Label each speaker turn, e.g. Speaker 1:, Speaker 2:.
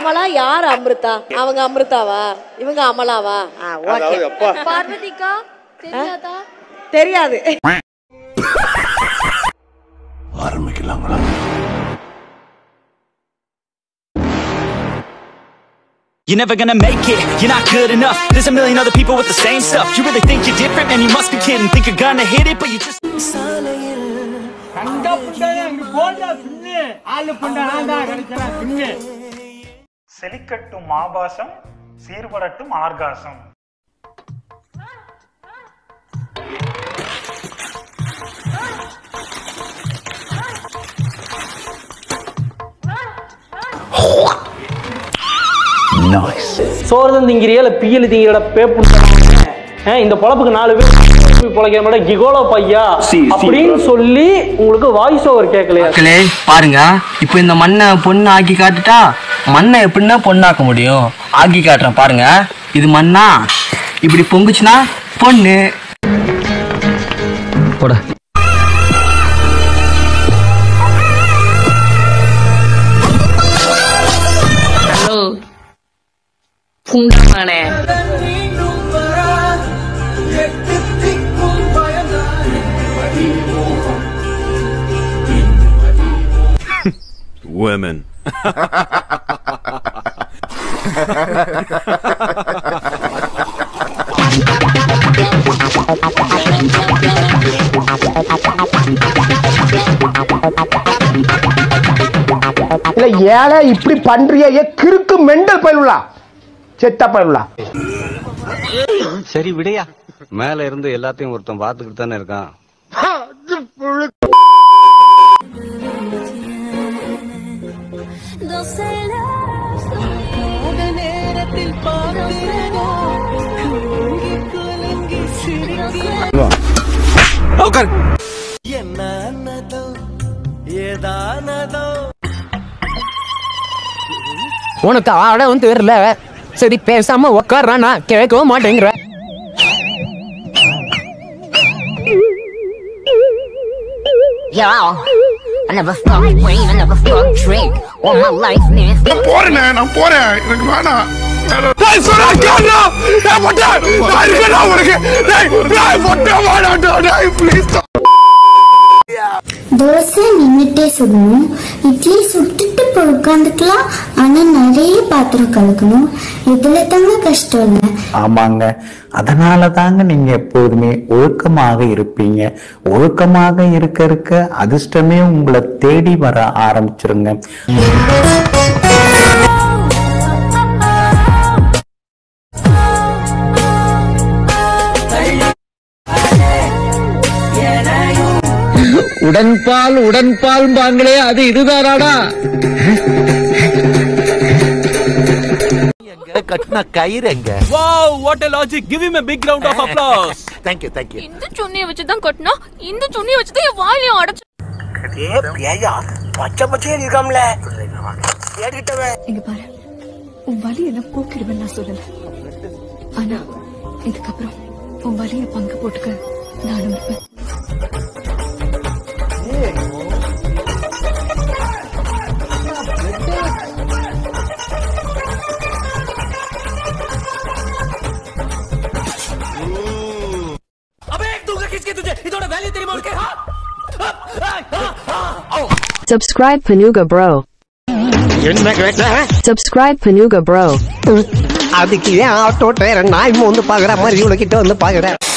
Speaker 1: அமலா யார் அமிர்தா அவங்க அமிர்தாவா இவங்க அமலாவா ஆ, okay.
Speaker 2: அதாவது அப்பா
Speaker 3: பார்வதிக்கா தெரியாதா
Speaker 1: தெரியாது
Speaker 4: You're never gonna make it, you're not good enough There's a million other people with the same stuff You really think you're different, man, you must be kidding Think you're gonna hit it, but you just
Speaker 5: செலிக்கட்டும் ஆபாசம் சீர்படட்டும் orgasm
Speaker 6: சோறு திங்கிறியா இல்ல pearl திங்கிறட பேப்பு இந்த பொழப்புக்கு நாலு பேர் போய் பொழைக்கிற மாதிரி gigolo பையா அப்படின்னு சொல்லி உங்களுக்கு வாய்ஸ் ஓவர் கேட்கலையா
Speaker 7: மக்களே பாருங்க இப்போ இந்த மண்ணை பொண்ணு ஆக்கி காட்டுட்டா மண்ணை எப்படின்னா பொண்ணாக்க முடியும் ஆக்கி காட்டுறேன் பாருங்க இது மண்ணா இப்படி பொங்குச்சுன்னா பொண்ணு போட
Speaker 3: ஹலோ புண்டமானே
Speaker 2: women
Speaker 8: இல்ல ஏழை இப்படி பண்றிய ஏ கிறுக்கு மெண்டல் பயிலுலா செத்த பயிலுலா
Speaker 9: சரி விடையா மேல இருந்து எல்லாத்தையும் ஒருத்தன் பாத்துக்கிட்டு தானே இருக்கான்
Speaker 7: உனக்கு ஆடவும் தெரியல சரி பேசாம உக்காரானா கேட்கவும் மாட்டேங்கிற
Speaker 2: போறேனே நான் போறேன் எனக்கு வேணாம் டேய், சொல்றா, கேளுடா. டேய், பொட்டை, நான் இருக்கேன்டா உனக்கு. டேய், டேய், பொட்டை, வேணாம்டா. டேய், please டா.
Speaker 10: தோசை நின்றுட்டே சுடணும் இட்லி சுட்டுட்டு போய் உட்காந்துக்கலாம் ஆனா நிறைய பாத்திரம் கழுக்கணும் இதுல தாங்க கஷ்டம் இல்லை
Speaker 11: ஆமாங்க அதனால தாங்க நீங்க எப்போதுமே ஒழுக்கமாக இருப்பீங்க ஒழுக்கமாக இருக்க இருக்க அதிர்ஷ்டமே உங்களை தேடி வர ஆரம்பிச்சிருங்க
Speaker 7: உடன்பால் உடன்பால் பாங்களே அது இதுதானாடா
Speaker 8: கட்டின கயிறு எங்க
Speaker 4: Wow, what a logic! Give him a big round of applause!
Speaker 8: Thank you thank you
Speaker 3: இந்த சுண்ணியை வச்சு தான் கட்டினா இந்த சுண்ணியை வச்சு தான் என் வாயிலையும் அடைச்சு
Speaker 8: ஏ பேயா பச்சை பச்சையே இருக்காம்ல ஏறிட்டவன்
Speaker 3: இங்க பாரு உன் வலியை நான் போக்கிடுவேன் நான் சொல்லல ஆனா இதுக்கப்புறம் உன் வலியை பங்கு போட்டுக்க நான் அனுப்பேன்
Speaker 10: Subscribe Panuga Bro.
Speaker 8: என்ன கேட்ட
Speaker 10: Subscribe Panuga Bro.
Speaker 8: அதுக்கு ஏன் ஆட்டோ டயர் நாய் வந்து பாக்குற மாதிரி இவ்வளவு கிட்ட வந்து பாக்குறேன்